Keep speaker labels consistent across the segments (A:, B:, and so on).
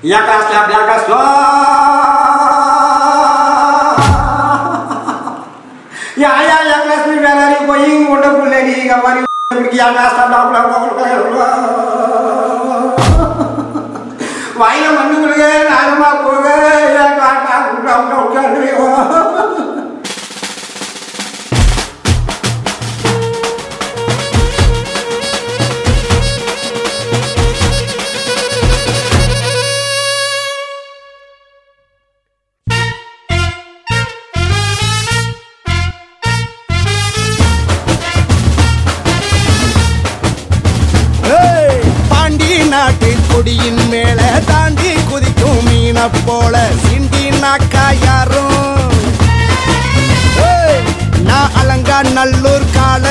A: Jaka slap, jaka slap. Ya ya ya kelas ni dari going udah boleh di kamar pergi yang asal dah pulang pulang வாயில மண்ணு கொடுங்க நாகமா போக ஏன் காட்டா குட்டா விட்டா உட்காந்துருக்கோ
B: ஏய், பாண்டி நாட்டு கொடியின் மேல தாண்டி குதிக்கும் மீன போல சிண்டி நாக்கா யாரும் ஏய், நான் அலங்கா நல்லூர் கால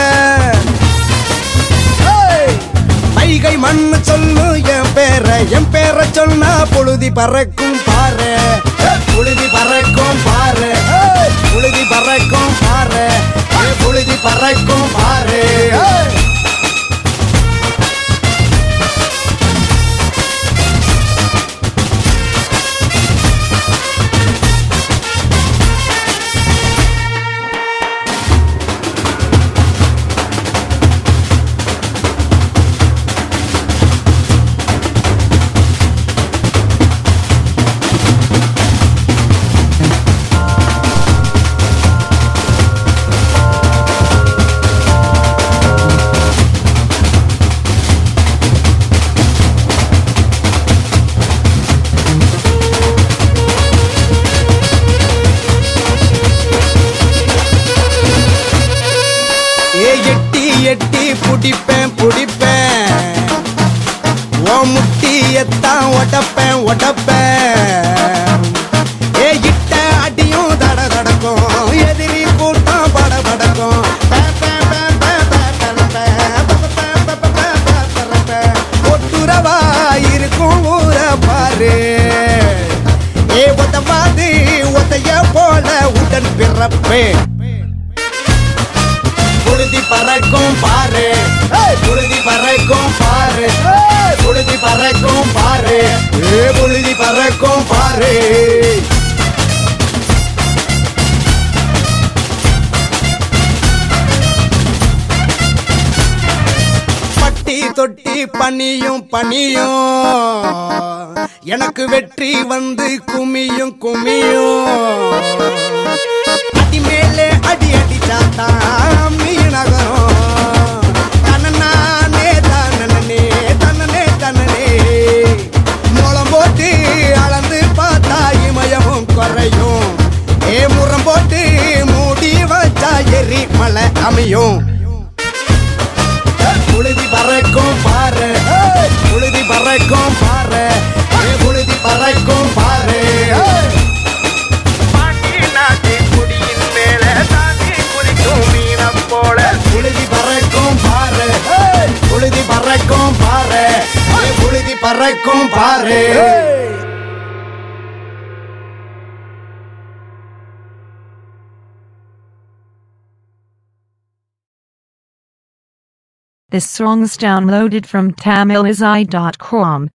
B: வைகை மண்ணு சொல்லு என் பேர என் பேர சொன்னா புழுதி பறக்கும் பாரு ஏய், புழுதி பறக்கும் பாரு ஏய், புழுதி பறக்கும் பாரு ஏய், புழுதி பறக்கும் பாரு ஏய். ஏ எட்டி எட்டி புடிப்பேன் புடிப்பேன் ஓ முட்டியத்தான் ஒடப்பேன் ஒடப்பேன் ஏ இட்ட அடியும் தட தடக்கும் எதிரி கூட்டம் பட படக்கும் ஒட்டுறவா இருக்கும் ஊர பாரு ஏ ஒத்தவாது ஒத்தைய போல உடன் பிறப்பேன் புழுதி பறக்கும் பாரு ஏய், புழுதி பறக்கும் பாரு ஏய், புழுதி பறக்கும் பாரு ஏ புழுதி பறக்கும் பாரு பட்டி தொட்டி பனியும் பனியும் எனக்கு வெற்றி வந்து குமியும் குமியும் அடி மேலே அடி அடி தாத்தா மீனகரம் தனநானே தனனே தனனே தனனே மூலம் போட்டு அளந்து பார்த்தா இமயமும் குறையும் ஏ முறம் போட்டு மூடி வச்சா எரி மலை அமையும் புழுதி பறக்கும் பாரு ஏய், புழுதி பறக்கும் பாரு ஏய், புழுதி பறக்கும் பாரு ஏய். புழுதி பறக்கும் பாரு ஏய், புழுதி பறக்கும் பாரு ஏய், புழுதி பறக்கும் பாரு
C: This song is downloaded from tamilizai.com.